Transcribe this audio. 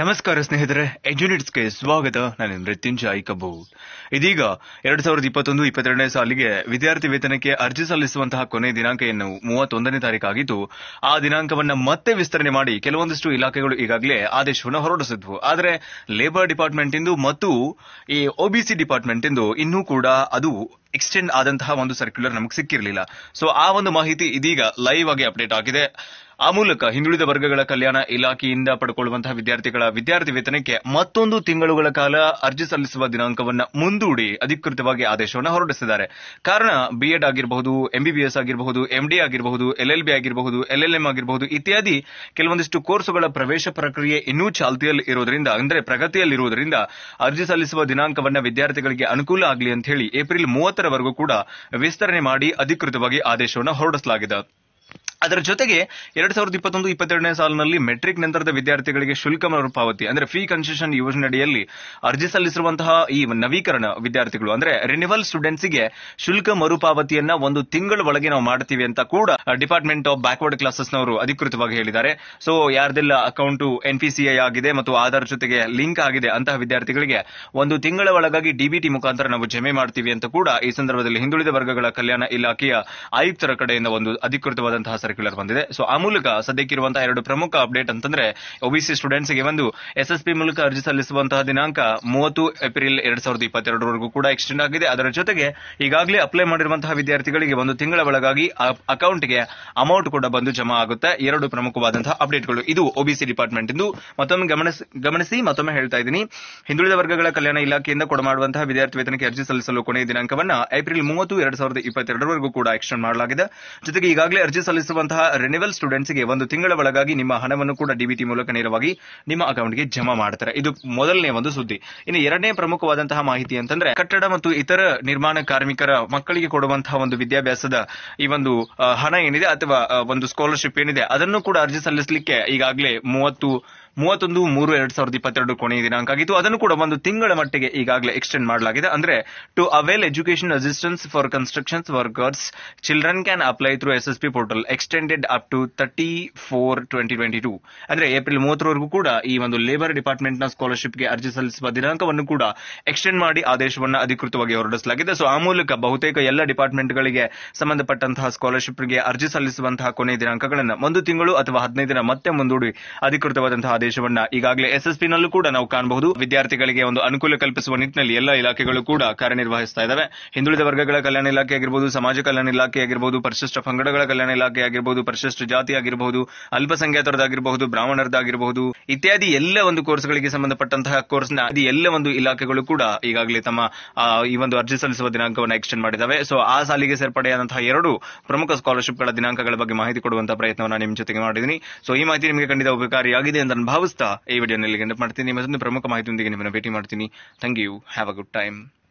ನಮಸ್ಕಾರ ಸ್ನೇಹಿತರೆ ಎಜುನಿಟ್ಸ್ಗೆ ಸ್ವಾಗತ ನಾನು ಮೃತ್ಯುಂಜಯ್ ಕಬೂರ್ ಇದೀಗ ಎರಡ್ ಸಾವಿರದ ಇಪ್ಪತ್ತೊಂದು ಇಪ್ಪತ್ತೆರಡನೇ ಸಾಲಿಗೆ ವಿದ್ಯಾರ್ಥಿ ವೇತನಕ್ಕೆ ಅರ್ಜಿ ಸಲ್ಲಿಸುವಂತಹ ಕೊನೆ ದಿನಾಂಕ ಏನು ಮೂವತ್ತೊಂದನೇ ತಾರೀಕಾಗಿದ್ದು ಆ ದಿನಾಂಕವನ್ನ ಮತ್ತೆ ವಿಸ್ತರಣೆ ಮಾಡಿ ಕೆಲವೊಂದಿಷ್ಟು ಇಲಾಖೆಗಳು ಈಗಾಗಲೇ ಆದೇಶವನ್ನು ಹೊರಡಿಸಿದ್ವು ಆದರೆ ಲೇಬರ್ ಡಿಪಾರ್ಟ್ಮೆಂಟ್ ಇಂದು ಮತ್ತು ಈ ಒಬಿಸಿ ಡಿಪಾರ್ಟ್ಮೆಂಟ್ ಇಂದು ಇನ್ನೂ ಕೂಡ ಅದು ಎಕ್ಸ್ಟೆಂಡ್ ಆದಂತಹ ಒಂದು ಸರ್ಕ್ಯುಲರ್ ನಮಗೆ ಸಿಕ್ಕಿರಲಿಲ್ಲ ಸೊ ಆ ಒಂದು ಮಾಹಿತಿ ಇದೀಗ ಲೈವ್ ಆಗಿ ಅಪ್ಡೇಟ್ ಆಗಿದೆ ಆ ಮೂಲಕ ಹಿಂದುಳಿದ ವರ್ಗಗಳ ಕಲ್ಯಾಣ ಇಲಾಖೆಯಿಂದ ಪಡ್ಕೊಳ್ಳುವಂತಹ ವಿದ್ಯಾರ್ಥಿಗಳ ವಿದ್ಯಾರ್ಥಿ ವೇತನಕ್ಕೆ ಮತ್ತೊಂದು ತಿಂಗಳುಗಳ ಕಾಲ ಅರ್ಜಿ ಸಲ್ಲಿಸುವ ದಿನಾಂಕವನ್ನ ಮುಂದೂಡಿ ಅಧಿಕೃತವಾಗಿ ಆದೇಶವನ್ನು ಹೊರಡಿಸಿದ್ದಾರೆ ಕಾರಣ ಬಿಎಡ್ ಆಗಿರಬಹುದು ಎಂಬಿಬಿಎಸ್ ಆಗಿರಬಹುದು ಎಂಡಿ ಆಗಿರಬಹುದು ಎಲ್ಎಲ್ಬಿ ಆಗಿರಬಹುದು ಎಲ್ಎಲ್ಎಂ ಆಗಿರಬಹುದು ಇತ್ಯಾದಿ ಕೆಲವೊಂದಿಷ್ಟು ಕೋರ್ಸುಗಳ ಪ್ರವೇಶ ಪ್ರಕ್ರಿಯೆ ಇನ್ನೂ ಚಾಲ್ತಿಯಲ್ಲಿ ಇರೋದ್ರಿಂದ ಅಂದ್ರೆ ಪ್ರಗತಿಯಲ್ಲಿರುವುದರಿಂದ ಅರ್ಜಿ ಸಲ್ಲಿಸುವ ದಿನಾಂಕವನ್ನ ವಿದ್ಯಾರ್ಥಿಗಳಿಗೆ ಅನುಕೂಲ ಆಗಲಿ ಅಂತ ಹೇಳಿ ಏಪ್ರಿಲ್ ಮೂವತ್ತರವರೆಗೂ ಕೂಡ ವಿಸ್ತರಣೆ ಮಾಡಿ ಅಧಿಕೃತವಾಗಿ ಆದೇಶವನ್ನು ಹೊರಡಿಸಲಾಗಿದೆ ಅದರ ಜೊತೆಗೆ ಎರಡ್ ಸಾವಿರದ ಇಪ್ಪತ್ತೊಂದು ಇಪ್ಪತ್ತೆರಡನೇ ಸಾಲಿನಲ್ಲಿ ಮೆಟ್ರಿಕ್ ನಂತರದ ವಿದ್ಯಾರ್ಥಿಗಳಿಗೆ ಶುಲ್ಕ ಮರುಪಾವತಿ ಅಂದ್ರೆ ಫೀ ಕನ್ಸೆಷನ್ ಯೋಜನೆಯಡಿಯಲ್ಲಿ ಅರ್ಜಿ ಸಲ್ಲಿಸಿರುವಂತಹ ಈ ನವೀಕರಣ ವಿದ್ಯಾರ್ಥಿಗಳು ಅಂದ್ರೆ ರಿನಿವಲ್ ಸ್ಟೂಡೆಂಟ್ಸ್ಗೆ ಶುಲ್ಕ ಮರುಪಾವತಿಯನ್ನ ಒಂದು ತಿಂಗಳ ಒಳಗೆ ನಾವು ಮಾಡ್ತೀವಿ ಅಂತ ಕೂಡ ಡಿಪಾರ್ಟ್ಮೆಂಟ್ ಆಫ್ ಬ್ಯಾಕ್ವರ್ಡ್ ಕ್ಲಾಸಸ್ ನವರು ಅಧಿಕೃತವಾಗಿ ಹೇಳಿದ್ದಾರೆ ಸೊ ಯಾರ್ದೆಲ್ಲ account N P C I ಆಗಿದೆ ಮತ್ತು ಆಧಾರ್ ಜೊತೆಗೆ ಲಿಂಕ್ ಆಗಿದೆ ಅಂತಹ ವಿದ್ಯಾರ್ಥಿಗಳಿಗೆ ಒಂದು ತಿಂಗಳ ಒಳಗಾಗಿ ಡಿಬಿಟಿ ಮುಖಾಂತರ ನಾವು ಜಮೆ ಮಾಡ್ತೀವಿ ಅಂತ ಕೂಡ ಈ ಸಂದರ್ಭದಲ್ಲಿ ಹಿಂದುಳಿದ ವರ್ಗಗಳ ಕಲ್ಯಾಣ ಇಲಾಖೆಯ ಆಯುಕ್ತರ ಕಡೆಯಿಂದ ಒಂದು ಅಧಿಕೃತವಾದಂತಹ ಸರ್ಕ್ಯುಲರ್ ಬಂದಿದೆ ಸೊ ಆ ಮೂಲಕ ಸದ್ಯಕ್ಕಿರುವಂತಹ ಎರಡು ಪ್ರಮುಖ ಅಪ್ಡೇಟ್ ಅಂತಂದ್ರೆ ಒಬಿಸಿ ಸ್ಟೂಡೆಂಟ್ಸ್ ಗೆ ಒಂದು ಎಸ್ ಎಸ್ ಪಿ ಮೂಲಕ ಅರ್ಜಿ ಸಲ್ಲಿಸುವಂತಹ ದಿನಾಂಕ ಮೂವತ್ತು ಏಪ್ರಿಲ್ ಎರಡ್ ಸಾವಿರದ ಇಪ್ಪತ್ತೆರಡರವರೆಗೂ ಕೂಡ ಎಕ್ಸ್ಟೆಂಡ್ ಆಗಿದೆ ಅದರ ಜೊತೆಗೆ ಈಗಾಗಲೇ ಅಪ್ಲೈ ಮಾಡಿರುವಂತಹ ವಿದ್ಯಾರ್ಥಿಗಳಿಗೆ ಒಂದು ತಿಂಗಳ ಒಳಗಾಗಿ ಅಕೌಂಟ್ಗೆ ಅಮೌಂಟ್ ಕೂಡ ಬಂದು ಜಮಾ ಆಗುತ್ತೆ ಎರಡು ಪ್ರಮುಖವಾದಂತಹ ಅಪ್ಡೇಟ್ಗಳು ಇದು ಒಬಿಸಿ ಡಿಪಾರ್ಟ್ಮೆಂಟ್ ಇಂದು ಮತ್ತೊಮ್ಮೆ ಗಮನಿಸಿ ಗಮನಿಸಿ ಮತ್ತೊಮ್ಮೆ ಹೇಳ್ತಾ ಇದ್ದೀನಿ ಹಿಂದುಳಿದ ವರ್ಗಗಳ ಕಲ್ಯಾಣ ಇಲಾಖೆಯಿಂದ ಕೊಡಮಾಡುವಂತಹ ವಿದ್ಯಾರ್ಥಿ ವೇತನಕ್ಕೆ ಅರ್ಜಿ ಸಲ್ಲಿಸಲು ಕೊನೆಯ ದಿನಾಂಕವನ್ನ ಏಪ್ರಿಲ್ ಮೂವತ್ತು ಎರಡ್ ಸಾವಿರದ ಇಪ್ಪತ್ತೆರಡರವರೆಗೂ ಕೂಡ ಎಕ್ಸ್ಟೆಂಡ್ ಮಾಡಲಾಗಿದೆ ಜೊತೆಗೆ ಈಗಾಗಲೇ ಅರ್ಜಿ ಸಲ್ಲಿಸುವಂತಹ ರಿನಿವಲ್ ಸ್ಟೂಡೆಂಟ್ಸ್ಗೆ ಒಂದು ತಿಂಗಳ ಒಳಗಾಗಿ ನಿಮ್ಮ ಹಣವನ್ನು ಕೂಡ ಡಿಬಿಟಿ ಮೂಲಕ ನೇರವಾಗಿ ನಿಮ್ಮ ಅಕೌಂಟ್ಗೆ ಜಮಾ ಮಾಡ್ತಾರೆ ಇದು ಮೊದಲನೇ ಒಂದು ಸುದ್ದಿ ಇನ್ನು ಎರಡನೇ ಪ್ರಮುಖವಾದಂತಹ ಮಾಹಿತಿ ಅಂತಂದ್ರೆ ಕಟ್ಟಡ ಮತ್ತು ಇತರ ನಿರ್ಮಾಣ ಕಾರ್ಮಿಕರ ಮಕ್ಕಳಿಗೆ ಕೊಡುವಂತಹ ಒಂದು ವಿದ್ಯಾಭ್ಯಾಸದ ಈ ಒಂದು ಆ, ಹಣ ಏನಿದೆ ಅಥವಾ ಆ, ಒಂದು ಸ್ಕಾಲರ್ಶಿಪ್ ಏನಿದೆ ಅದನ್ನು ಕೂಡ ಅರ್ಜಿ ಸಲ್ಲಿಸಲಿಕ್ಕೆ ಈಗಾಗಲೇ ಮೂವತ್ತು ಮೂವತ್ತೊಂದು ಮೂರು ಎರಡ್ ಸಾವಿರದ ಇಪ್ಪತ್ತೆರಡು ಕೊನೆಯ ದಿನಾಂಕ ಆಗಿತ್ತು ಅದನ್ನು ಕೂಡ ಒಂದು ತಿಂಗಳ ಮಟ್ಟಿಗೆ ಈಗಾಗಲೇ ಎಕ್ಸ್ಟೆಂಡ್ ಮಾಡಲಾಗಿದೆ ಅಂದ್ರೆ to avail education assistance for constructions workers children can apply through S S P portal extended up to thirty four twenty twenty two ಅಂದ್ರೆ ಏಪ್ರಿಲ್ ಮೂವತ್ತರವರೆಗೂ ಕೂಡ ಈ ಒಂದು ಲೇಬರ್ ಡಿಪಾರ್ಟ್ಮೆಂಟ್ ನ ಸ್ಕಾಲರ್ಶಿಪ್ಗೆ ಅರ್ಜಿ ಸಲ್ಲಿಸುವ ದಿನಾಂಕವನ್ನು ಕೂಡ ಎಕ್ಸ್ಟೆಂಡ್ ಮಾಡಿ ಆದೇಶವನ್ನು ಅಧಿಕೃತವಾಗಿ ಹೊರಡಿಸಲಾಗಿದೆ ಸೊ ಆ ಮೂಲಕ ಬಹುತೇಕ ಎಲ್ಲ ಡಿಪಾರ್ಟ್ಮೆಂಟ್ಗಳಿಗೆ ಸಂಬಂಧಪಟ್ಟಂತಹ ಸ್ಕಾಲರ್ಶಿಪ್ಗೆ ಅರ್ಜಿ ಸಲ್ಲಿಸುವಂತಹ ಕೊನೆಯ ದಿನಾಂಕಗಳನ್ನು ಒಂದು ತಿಂಗಳು ಅಥವಾ ಹದಿನೈದು ದಿನ ಮತ್ತೆ ಮುಂದೂಡಿ ಅಧಿಕೃತವಾದಂತಹ ಆದೇಶವನ್ನ ಈಗಾಗಲೇ ಎಸ್ಎಸ್ಪಿ ನಲ್ಲೂ ಕೂಡ ನಾವು ಕಾಣಬಹುದು ವಿದ್ಯಾರ್ಥಿಗಳಿಗೆ ಒಂದು ಅನುಕೂಲ ಕಲ್ಪಿಸುವ ನಿಟ್ಟಿನಲ್ಲಿ ಎಲ್ಲ ಇಲಾಖೆಗಳು ಕೂಡ ಕಾರ್ಯನಿರ್ವಹಿಸ್ತಾ ಇದ್ದಾವೆ ಹಿಂದುಳಿದ ವರ್ಗಗಳ ಕಲ್ಯಾಣ ಇಲಾಖೆ ಆಗಿರಬಹುದು ಸಮಾಜ ಕಲ್ಯಾಣ ಇಲಾಖೆ ಆಗಿರಬಹುದು ಪರಿಶಿಷ್ಟ ಪಂಗಡಗಳ ಕಲ್ಯಾಣ ಇಲಾಖೆ ಆಗಿರಬಹುದು ಪರಿಶಿಷ್ಟ ಜಾತಿ ಆಗಿರಬಹುದು ಅಲ್ಪಸಂಖ್ಯಾತರದಾಗಿರಬಹುದು ಬ್ರಾಹ್ಮಣರದಾಗಿರಬಹುದು ಇತ್ಯಾದಿ ಎಲ್ಲ ಒಂದು ಕೋರ್ಸ್ಗಳಿಗೆ ಸಂಬಂಧಪಟ್ಟಂತಹ ಕೋರ್ಸ್ನ ಅದು ಎಲ್ಲ ಒಂದು ಇಲಾಖೆಗಳು ಕೂಡ ಈಗಾಗಲೇ ತಮ್ಮ ಆ, ಈ ಒಂದು ಅರ್ಜಿ ಸಲ್ಲಿಸುವ ದಿನಾಂಕವನ್ನು ಎಕ್ಸ್ಟೆಂಡ್ ಮಾಡಿದ್ದಾವೆ ಸೊ ಆ ಸಾಲಿಗೆ ಸೇರ್ಪಡೆಯಾದಂತಹ ಎರಡು ಪ್ರಮುಖ ಸ್ಕಾಲರ್ಶಿಪ್ಗಳ ದಿನಾಂಕಗಳ ಬಗ್ಗೆ ಮಾಹಿತಿ ಕೊಡುವಂತಹ ಪ್ರಯತ್ನವನ್ನು ನಿಮ್ಮ ಜೊತೆಗೆ ಮಾಡಿದ್ದೀನಿ ಸೊ ಈ ಮಾಹಿತಿ ನಿಮಗೆ ಖಂಡಿತ ಉಪಕಾರಿಯಾಗಿದೆ ಅಂತ ನಾನು ಭಾವಿಸ್ತಾ ಈ ವಿಡಿಯೋನಲ್ಲಿ ಎಂಡ್ ಮಾಡ್ತೀನಿ ಮತ್ತೊಂದು ಪ್ರಮುಖ ಮಾಹಿತಿಯೊಂದಿಗೆ ನಿಮ್ಮನ್ನು ಭೇಟಿ ಮಾಡ್ತೀನಿ thank you have a good time